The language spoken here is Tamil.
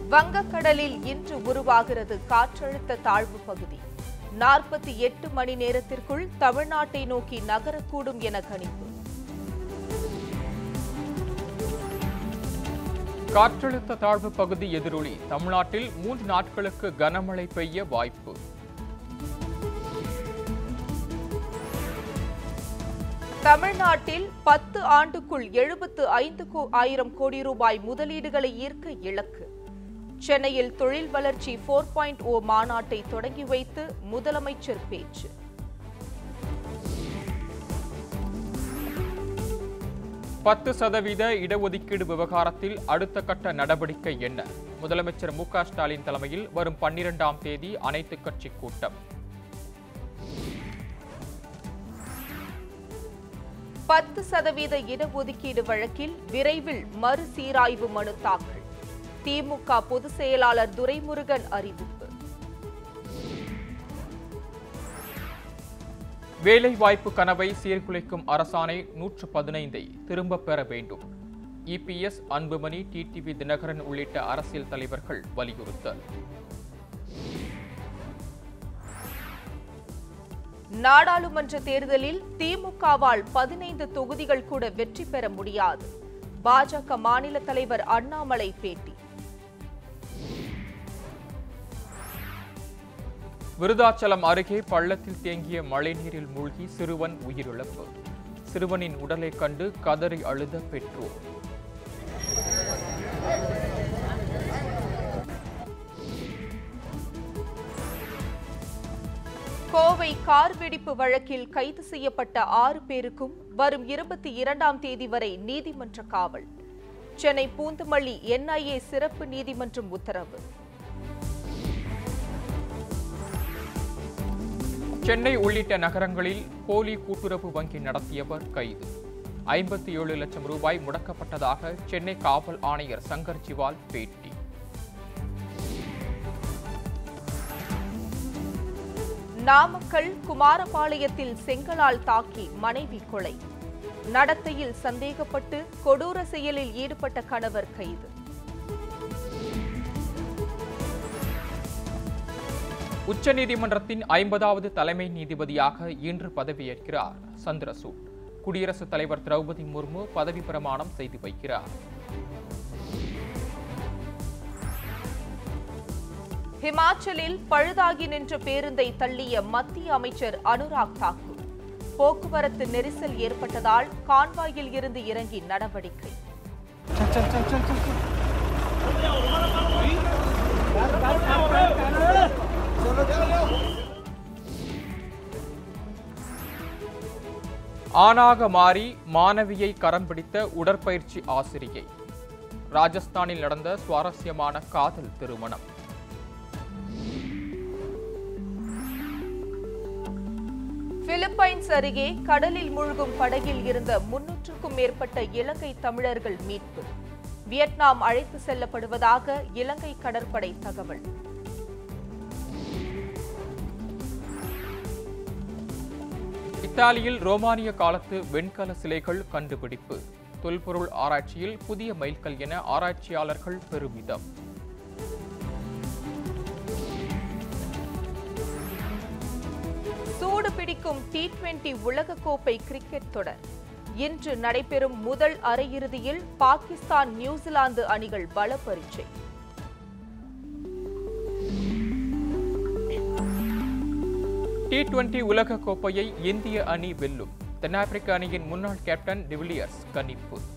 வங்கக்கடலில் இன்று உருவாகிறது காற்றழுத்த தாழ்வு பகுதி நாற்பத்தி எட்டு மணி நேரத்திற்குள் தமிழ்நாட்டை நோக்கி நகரக்கூடும் என கணிப்பு காற்றழுத்த தாழ்வு பகுதி எதிரொலி தமிழ்நாட்டில் மூன்று நாட்களுக்கு கனமழை பெய்ய வாய்ப்பு தமிழ்நாட்டில் பத்து ஆண்டுக்குள் எழுபத்து ஐந்து கோ- ஆயிரம் கோடி ரூபாய் முதலீடுகளை ஈர்க்க இலக்கு சென்னையில் தொழில் வளர்ச்சி போர் பாயிண்ட் ஓ மாநாட்டை தொடங்கி வைத்து முதலமைச்சர் பேச்சு பத்து சதவீத இடஒதுக்கீடு விவகாரத்தில் அடுத்த கட்ட நடவடிக்கை என்ன முதலமைச்சர் மு க ஸ்டாலின் தலைமையில் வரும் பன்னிரெண்டாம் தேதி அனைத்துக் கட்சி கூட்டம் பத்து சதவீத இடஒதுக்கீடு வழக்கில் விரைவில் மறுசீராய்வு மனு தாக்கல் திமுக பொதுச் செயலாளர் துரைமுருகன் அறிவிப்பு வேலைவாய்ப்பு கனவை சீர்குலைக்கும் அரசாணை நூற்று பதினைந்தை திரும்பப் பெற வேண்டும் இபிஎஸ் அன்புமணி டிடிவி தினகரன் உள்ளிட்ட அரசியல் தலைவர்கள் வலியுறுத்தல் நாடாளுமன்ற தேர்தலில் திமுகவால் பதினைந்து தொகுதிகள் கூட வெற்றி பெற முடியாது பாஜக மாநில தலைவர் அண்ணாமலை பேட்டி விருதாச்சலம் அருகே பள்ளத்தில் தேங்கிய மழைநீரில் மூழ்கி சிறுவன் உயிரிழப்பு சிறுவனின் உடலைக் கண்டு கதறி அழுத பெற்றோர் கோவை கார் வெடிப்பு வழக்கில் கைது செய்யப்பட்ட ஆறு பேருக்கும் வரும் இருபத்தி இரண்டாம் தேதி வரை நீதிமன்ற காவல் சென்னை பூந்தமல்லி என்ஐஏ சிறப்பு நீதிமன்றம் உத்தரவு சென்னை உள்ளிட்ட நகரங்களில் போலி கூட்டுறவு வங்கி நடத்தியவர் கைது ஐம்பத்தி ஏழு லட்சம் ரூபாய் முடக்கப்பட்டதாக சென்னை காவல் ஆணையர் சங்கர் ஜிவால் பேட்டி நாமக்கல் குமாரபாளையத்தில் செங்கலால் தாக்கி மனைவி கொலை நடத்தையில் சந்தேகப்பட்டு கொடூர செயலில் ஈடுபட்ட கணவர் கைது உச்சநீதிமன்றத்தின் ஐம்பதாவது தலைமை நீதிபதியாக இன்று பதவியேற்கிறார் சந்திரசூட் குடியரசுத் தலைவர் திரௌபதி முர்மு பதவி பிரமாணம் செய்து வைக்கிறார் ஹிமாச்சலில் பழுதாகி நின்ற பேருந்தை தள்ளிய மத்திய அமைச்சர் அனுராக் தாக்கூர் போக்குவரத்து நெரிசல் ஏற்பட்டதால் கான்வாயில் இருந்து இறங்கி நடவடிக்கை ஆணாக மாறி மாணவியை கரம் பிடித்த உடற்பயிற்சி ஆசிரியை ராஜஸ்தானில் நடந்த சுவாரஸ்யமான காதல் திருமணம் பிலிப்பைன்ஸ் அருகே கடலில் மூழ்கும் படகில் இருந்த முன்னூற்றுக்கும் மேற்பட்ட இலங்கை தமிழர்கள் மீட்பு வியட்நாம் அழைத்து செல்லப்படுவதாக இலங்கை கடற்படை தகவல் இத்தாலியில் ரோமானிய காலத்து வெண்கல சிலைகள் கண்டுபிடிப்பு தொல்பொருள் ஆராய்ச்சியில் புதிய மைல்கல் என ஆராய்ச்சியாளர்கள் பெருமிதம் சூடு பிடிக்கும் டி டுவெண்டி உலகக்கோப்பை கிரிக்கெட் தொடர் இன்று நடைபெறும் முதல் அரையிறுதியில் பாகிஸ்தான் நியூசிலாந்து அணிகள் பல பரீட்சை டி டுவெண்டி உலக கோப்பையை இந்திய அணி வெல்லும் தென்னாப்பிரிக்க அணியின் முன்னாள் கேப்டன் டிவிலியர்ஸ் கணிப்பு